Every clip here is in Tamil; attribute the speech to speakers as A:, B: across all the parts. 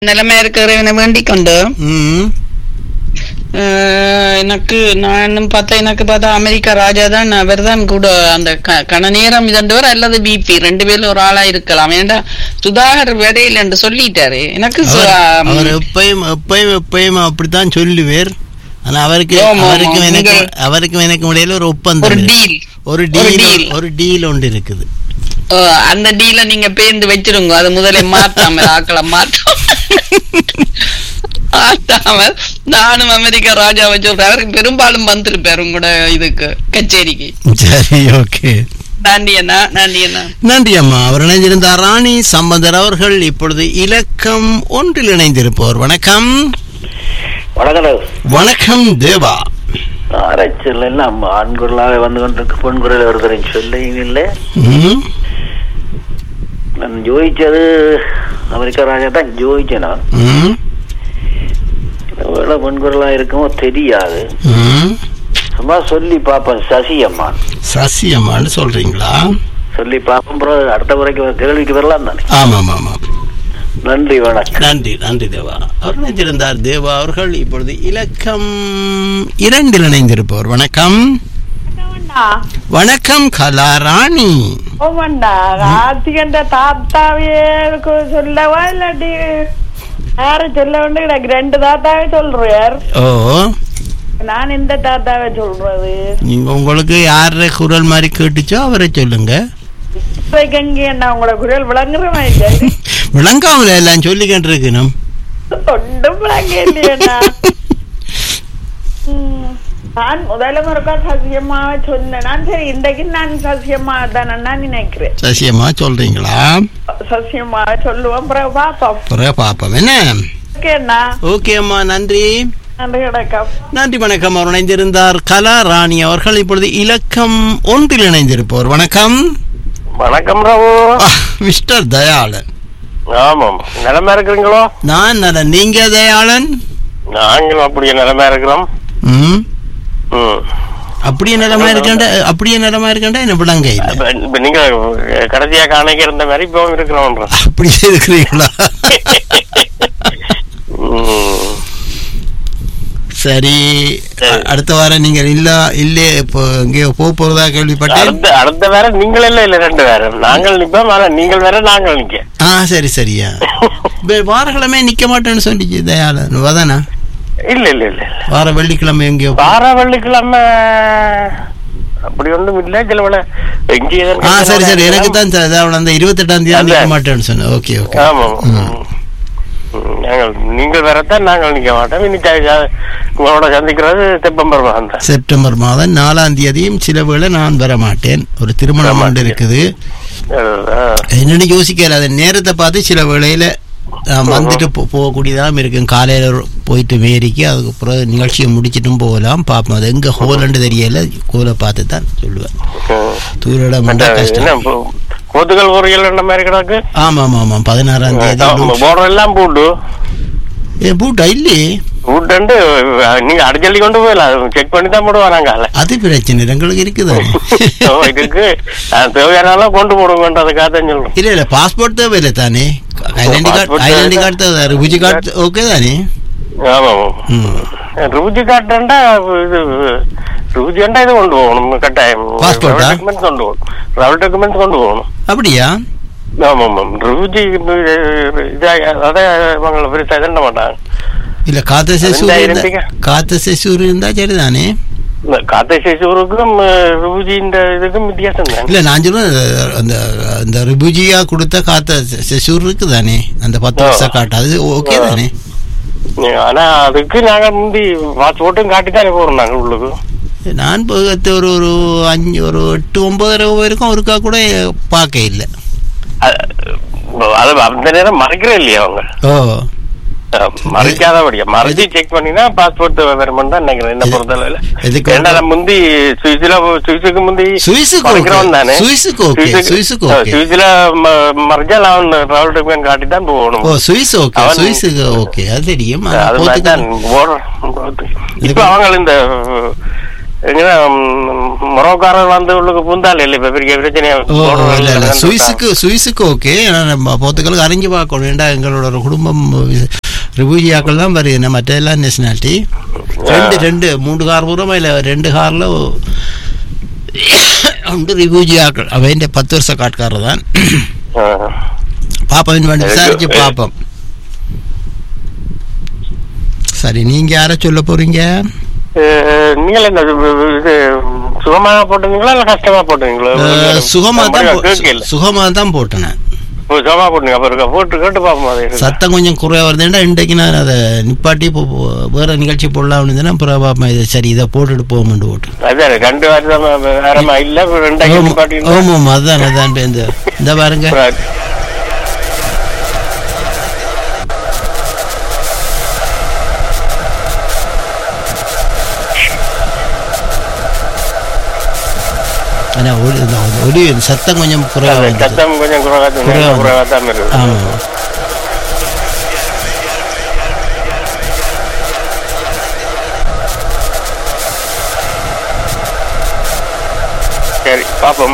A: நிலைமை இருக்கிறவனை வேண்டிக் கொண்டு
B: ம்
A: அஹ், எனக்கு நான் பார்த்தா எனக்கு பார்த்தா அமெரிக்கா ராஜா தான் அவர் தான் கூட அந்த க- கண நேரம் இதன்றவர் அல்லது பிபி ரெண்டு பேர்ல ஒரு ஆளா இருக்கலாம் ஏன்டா சுதாகர் விடையில் என்று சொல்லிட்டாரு எனக்கு சு-
B: அவர் அவர் எப்பயும் எப்பயும் எப்பயும் அப்படித்தான் சொல்லுவேர் ஆனா அவருக்கு
A: ஆமா, ஆமா.
B: அவருக்கும் எனக்கு
A: உங்க-
B: அவருக்கும் எனக்கும் இடையில ஒரு
A: ஒரு
B: ஒப்பந்தம் இருக்கு.
A: டீல்
B: ஒரு
A: ஒரு
B: டீல்
A: deal.
B: ஒரு டீல் ஒன்று இருக்குது
A: அந்த டீல நீங்க பேர்ந்து வச்சிருங்க அது முதல்ல மாத்தாம ஆக்களை மாத்தாம மாத்தாம நானும் அமெரிக்கா ராஜாவை சொல்றேன் அவருக்கு பெரும்பாலும் வந்திருப்பாரு உங்களோட இதுக்கு கச்சேரிக்கு
B: சரி ஓகே
A: நன்றி அண்ணா நன்றி அண்ணா
B: நன்றி அம்மா அவர் இணைந்திருந்தார் ராணி சம்பந்தர் அவர்கள் இப்பொழுது இலக்கம் ஒன்றில் இணைந்திருப்பவர் வணக்கம்
C: வணக்கம்
B: வணக்கம் தேவா
C: அரைச்சல் எல்லாம் ஆண்குரலாக வந்து கொண்டிருக்கு பெண் குரல் வருதுன்னு சொல்ல இல்லை
B: ம்,
C: நான் ஜோதிச்சது அமெரிக்கா ராஜா தான் ஜோதிச்சேன் நான்
B: ம்,
C: ஒருவேளை பெண் குரலாக இருக்குமோ தெரியாது
B: ம்.
C: சும்மா சொல்லி பார்ப்பேன் சசி அம்மா
B: சசி அம்மான்னு சொல்றீங்களா
C: சொல்லி பார்ப்போம் அப்புறம் அடுத்த முறைக்கு கேள்விக்கு வரலாம் தானே
B: ஆமாம் ஆமாம்
C: நன்றி வணக்கம்
B: நன்றி நன்றி தேவா அவர் இணைந்திருந்தார் தேவா அவர்கள் இப்பொழுது இலக்கம் இரண்டில் இணைந்திருப்பவர் வணக்கம் வணக்கம் கலாராணி
D: ஓமண்டா கார்த்திகண்ட தாத்தாவே எனக்கு சொல்லவா இல்லாட்டி யார சொல்ல வேண்டிய எனக்கு ரெண்டு தாத்தாவே சொல்றார்
B: ஓ
D: நான் இந்த தாத்தாவே சொல்றது
B: நீங்க உங்களுக்கு யார குரல் மாதிரி கேட்டுச்சோ அவரை சொல்லுங்க
D: கங்கி என்ன உங்களோட குரல் விளங்குற மாதிரி
B: விளங்காமல எல்லாம் சொல்லிக்கிட்டு இருக்கணும்
D: ஒன்றும் விளங்க இல்லையண்ணா ம், நான் முதல்ல ஒருக்கா சசியம்மாவை சொன்னேன் நான் சரி இன்றைக்கு நான் சசியம்மா தானே நினைக்கிறேன்
B: சசியம்மா சொல்றீங்களா
D: சசியம்மாவை சொல்லுவோம் பிறகு பார்ப்போம்
B: பிறகு பார்ப்போம் என்ன
D: ஓகேண்ணா
B: ஓகே அம்மா நன்றி
D: நன்றி வணக்கம்
B: நன்றி வணக்கம் அவர் இணைந்திருந்தார் கலா ராணி அவர்கள் இப்பொழுது இலக்கம் ஒன்றில் இணைந்திருப்பவர் வணக்கம்
C: வணக்கம் ராவு
B: ஆ, மிஸ்டர் தயாளன்
C: ஆமாம் நிலைமை இருக்கிறீங்களோ
B: நான் நல நீங்க தயாளன்
C: நாங்களும் அப்படியே நிலைமை இருக்கிறோம்
B: ம்
C: ம்
B: அப்படியே நிலமா இருக்கேன்டா அப்படியே நிலமா இருக்கேன்டா என்ன விளங்க இல்ல
C: இப்ப- இப்ப நீங்க கடைசியா காணிக்க இருந்த மாதிரி இப்போ இருக்கிறோம்
B: அப்படியே இருக்கிறீங்களா
C: ம்.
B: சரி அ- அடுத்த வாரம் நீங்க இல்ல இல்ல இப்போ எங்கேயோ போக போறதா கேள்விப்பட்டேன்
C: அடுத்த அடுத்த வேற நீங்கள் இல்ல இல்ல ரெண்டு வேற நாங்கள் நிப்போம் ஆனா நீங்கள் வேற நாங்கள் நிக்க
B: ஆ சரி சரியா வே- வாரக்கிழமை நிக்க மாட்டேன்னு சொல்லிச்சு தயாளன் வதானா
C: இல்ல இல்ல இல்ல இல்ல.
B: வார வெள்ளிக்கிழமை எங்கேயோ போ-
C: வார வெள்ளிக்கிழமை அப்படி ஒன்றும் இல்ல சில வேளை இங்கே
B: ஆ சரி சரி எனக்கு தான் த- அதாவது அந்த இருபத்தெட்டாம் தேதி நிக்க
C: அதான்.
B: மாட்டேன்னு சொன்னேன் ஓகே ஓகே
C: ஆமா
B: ம்.
C: ம். நாங்கள் நீங்கள் வரத்தான் நாங்கள் நிக்க மாட்டோம் இன்னைக்கு உங்களோட சந்திக்கிறது செப்டம்பர் மாதம் தான்
B: செப்டம்பர் மாதம் நாலாம் தேதியும் சில வேளை நான் வர மாட்டேன் ஒரு திருமணம்
C: ஆமா.
B: ஆண்டு இருக்குது
C: அதுதான்.
B: என்னன்னு யோசிக்கல அந்த நேரத்தை பார்த்து சில வேளையில நான் வந்துட்டு போ- போகக்கூடியதாகவும் இருக்கும் காலையில ஒரு- போயிட்டு மேரிக்கு அதுக்கப்புறம் நிகழ்ச்சியை முடிச்சிட்டும் போகலாம் பார்ப்போம் அது எங்க ஹோலண்டு தெரியல கோலை பார்த்து தான் சொல்லுவேன்
C: ம்.
B: தூரிடம்
C: மற்ற என்ன
B: கஷ்டம்
C: போ- போத்துகள் பொரியல் என்ன மாதிரி கிடக்கு
B: ஆமா ஆமா ஆமா பதினாறாம் தேதி லூட்.
C: போர்டர் எல்லாம் போட்டு
B: ஏ பூட்டா இல்லையே
C: போட்டு நீங்க அடிச்சல்லி கொண்டு போயிடலாம் செக் பண்ணி தான் போடுவோம் நாங்க
B: அது பிரச்சனை எங்களுக்கு இருக்குதானே
C: ஓ, இதுக்கு அஹ், தேவையான கொண்டு போடுங்கன்றதுக்காக தான் சொல்றோம்
B: இல்ல இல்ல பாஸ்போர்ட் தேவையில்லை தானே ஐடென்டி கார்டு
C: Passport
B: ஐடென்டி
C: தேவை.
B: கார்டு தேவை ருபுஜி கார்டு ஓகே தானே
C: ஆமா
B: ம்.
C: ருபுஜி காட்டுண்டா இது ருபுஜிண்டா இது கொண்டு போகணும் கட்டாயம்
B: Passport ஆ?
C: டாக்குமெண்ட்ஸ் கொண்டு போகணும் டிராவல் டாக்குமெண்ட்ஸ் கொண்டு போகணும்
B: அப்படியா
C: ஆமா ஆமா ருபுஜி இதா அதை இவங்களை பெருசா இதண்ட மாட்டாங்க
B: இல்ல காத்த செசூர்
C: அதுதான்
B: இருந்தா
C: இருந்தீங்க.
B: காத்த செசூர் இருந்தா சரிதானே
C: இந்த காத்தை சேசூருக்கும் ருபுஜி இந்த இதுக்கும் வித்தியாசம் தான்
B: இல்ல நான் சொல்றேன் அந்த அந்த ரிபுஜியா கொடுத்த காத்த செ- செசூர் இருக்குதானே அந்த பத்து
C: ஆ.
B: வருஷம் காட்டு அது ஓகே
C: ஆ.
B: தானே
C: ஆனா அதுக்கு நாங்க முந்தி பாஸ்போர்ட்டும் காட்டி தானே போறோம் நாங்க உள்ளுக்கு
B: நான் போகத்து ஒரு ஒரு அஞ்சு ஒரு எட்டு ஒன்பதரை வரைக்கும் ஒருக்கா கூட பார்க்க இல்லை
C: அது அது அந்த நேரம் மறைக்கிறே இல்லையா அவங்க
B: ஓ
C: அஹ், மறைக்காதபடியா மறைச்சு செக் பண்ணினா பாஸ்போர்ட் வேணுமென்னு தான் நினைக்கிறேன் என்ன
B: எது-
C: பொறுத்தளவுல
B: எதுக்கு
C: ஏன்னா நான் முந்தி சுவிஸ்ல சுவிஸுக்கு முந்தி
B: சுவிஸுக்கு
C: மறைக்கிறவன்
B: okay.
C: தானே
B: சுவிஸுக்கு okay. சுவிஸுக்கு okay.
C: சுவிஸ்ல மறைச்சால் அவன் டிராவல் டாக்குமெண்ட் காட்டி தான் போகணும்
B: ஓ சுவிஸ் ஓகே
C: அவன்
B: சுவிஸுக்கு ஓகே அது தெரியும் ஆனா
C: அது மாதிரி தான்
B: போர்த்துகல்
C: போடுறோம் இப்ப
B: இதுக்கு-
C: அவங்க இந்த எங்க மொரோக்காரர் வந்து உள்ளுக்கு பூந்தாள் இல்லை இப்ப பெரிய பிரச்சனையா
B: ஓ ஓ, இல்ல இல்ல சுவிஸுக்கு சுவிஸுக்கு ஓகே நம்ம போர்த்துகலுக்கு அறிஞ்சு பார்க்கணும் ஏண்டா எங்களோட ஒரு குடும்பம் ரிபூஜியாக்கள் தான் வருது நம்ம மற்ற எல்லாம் நேஷனாலிட்டி ரெண்டு ரெண்டு மூன்று கார் பூரமா இல்ல ரெண்டு கார்ல உண்டு ரிபூஜியாக்கள் அவன் பத்து வருஷ காட்காரர் தான்
C: ஆ.
B: பாப்போம் வேண்டி விசாரிச்சு பார்ப்போம் சரி நீங்க யார சொல்ல போறீங்க
C: அஹ், நீங்கள் என்ன இது இது சுகமாக போட்டுங்களா இல்ல கஷ்டமா போட்டுங்களா
B: அஹ், சுகமா தான் போ-
C: கேட்கல
B: சுகமா தான் போட்டேன்
C: சுகமா போட்டுங்க அப்ப இருக்கா போட்டு கேட்டு பார்ப்போம் அது இருக்கா.
B: சத்தம் கொஞ்சம் குறையா வருதுன்னா இன்றைக்கு நான் அதை நிப்பாட்டி இப்போ போ- வேற நிகழ்ச்சி போடலாம்னு இருந்தேன்னா அப்புறம் பாப்போம் இதை சரி இதை போட்டுட்டு போகும்னு போட்டு
C: அதான் ரெண்டு வாரம் வேறமா இல்ல இப்ப ரெண்டாக்கி
B: ஆமா
C: நிப்பாட்டிங்கன்னா
B: ஆமாம் அதான் அதான் இப்ப இந்த இந்த பாருங்க
C: அப்புறம்
B: ஆனா ஒரு இந்த ஒலி சத்தம் கொஞ்சம் குறைவா
C: அது
B: வருது
C: சத்தம் கொஞ்சம் குறைவாக
B: குறைவா
C: குறைவாக தான் இருக்குது
B: ஆமா
C: சரி பாப்போம்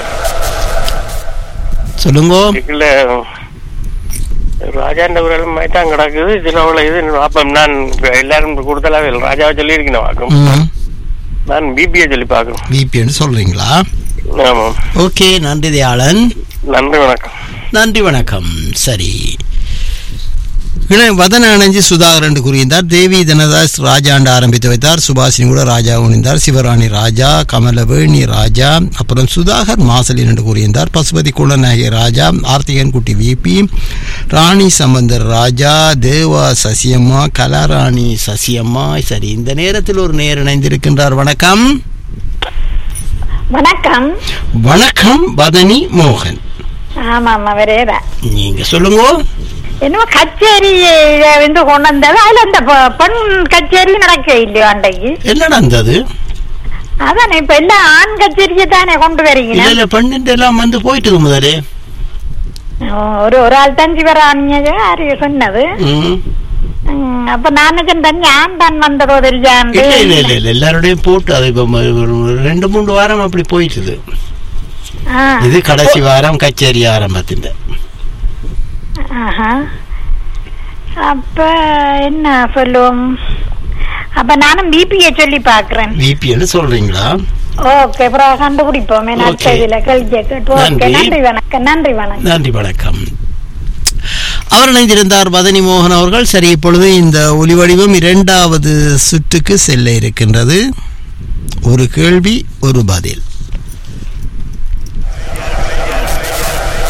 B: சொல்லுங்க
C: இதுல ராஜாண்ட ஊரெல்லாம் மைத்தான் கிடக்குது சில உள்ள இது பாப்போம் நான் இப்ப எல்லாரும் கொடுத்தலாவே இல்லை ராஜாவை சொல்லியிருக்கேன் வாக்கும்
B: ம்
C: நான் பிபியை சொல்லி பார்க்கணும்
B: விபின்னு சொல்றீங்களா
C: ஆமாம்
B: ஓகே நன்றி தயாளன்
C: நன்றி வணக்கம்
B: நன்றி வணக்கம் சரி இணை வதன அணைஞ்சி சுதாகர் என்று கூறியிருந்தார் தேவி தனதாஸ் ராஜாண்டு ஆரம்பித்து வைத்தார் சுபாஷினி கூட ராஜா உணிந்தார் சிவராணி ராஜா கமலவேணி ராஜா அப்புறம் சுதாகர் மாசலின் என்று கூறியிருந்தார் பசுபதி குலநாயகி ராஜா ஆர்த்திகன் குட்டி விபி ராணி சம்பந்தர் ராஜா தேவா சசியம்மா கலாராணி சசியம்மா சரி இந்த நேரத்தில் ஒரு நேர் இணைந்திருக்கின்றார் வணக்கம்
E: வணக்கம்
B: வணக்கம் வதனி மோகன்
E: ஆமா ஆமா வரேதான்
B: நீங்க சொல்லுங்க
E: என்னமோ கச்சேரி வந்து கொண்டு வந்தது அதுல அந்த பெ- பெண் கச்சேரி நடக்க இல்லையோ அன்றைக்கு
B: என்ன நடந்தது
E: அதானே இப்ப எல்லாம் ஆண் கச்சேரியை தானே கொண்டு
B: இல்ல
E: வரீங்க
B: இல்ல பன்னெண்டு எல்லாம் வந்து போயிட்டு முதலே
E: ஒரு ஒரு ஆள் தான் சிவராணிய யாரு சொன்னது
B: ம்.
E: ம், அப்ப நான் தண்ணி ஆண் தான் வந்ததோ தெரியாண்டு
B: இல்ல இல்ல இல்ல இல்ல எல்லாரோடையும் போட்டு அது இப்ப ம- ஒரு ரெண்டு மூணு வாரம் அப்படி போயிட்டுது
E: ஆ.
B: இது கடைசி வாரம் கச்சேரி ஆரம்பத்தின்
E: ஆஹா. அப்ப என்ன சொல்லுவோம் அப்ப நானும் பிபியை சொல்லி பாக்குறேன்
B: விபின்னு சொல்றீங்களா
E: ஓகே அப்புறம் கண்டுபிடிப்போமே
B: Okay.
E: அடுத்த இதுல கேள்வி கேட்டு ஓகே
B: நன்றி.
E: நன்றி வணக்கம் நன்றி வணக்கம்
B: நன்றி வணக்கம் அவர் இணைந்திருந்தார் வதனி மோகன் அவர்கள் சரி இப்பொழுது இந்த ஒலி வடிவம் இரண்டாவது சுற்றுக்கு செல்ல இருக்கின்றது ஒரு கேள்வி ஒரு பதில்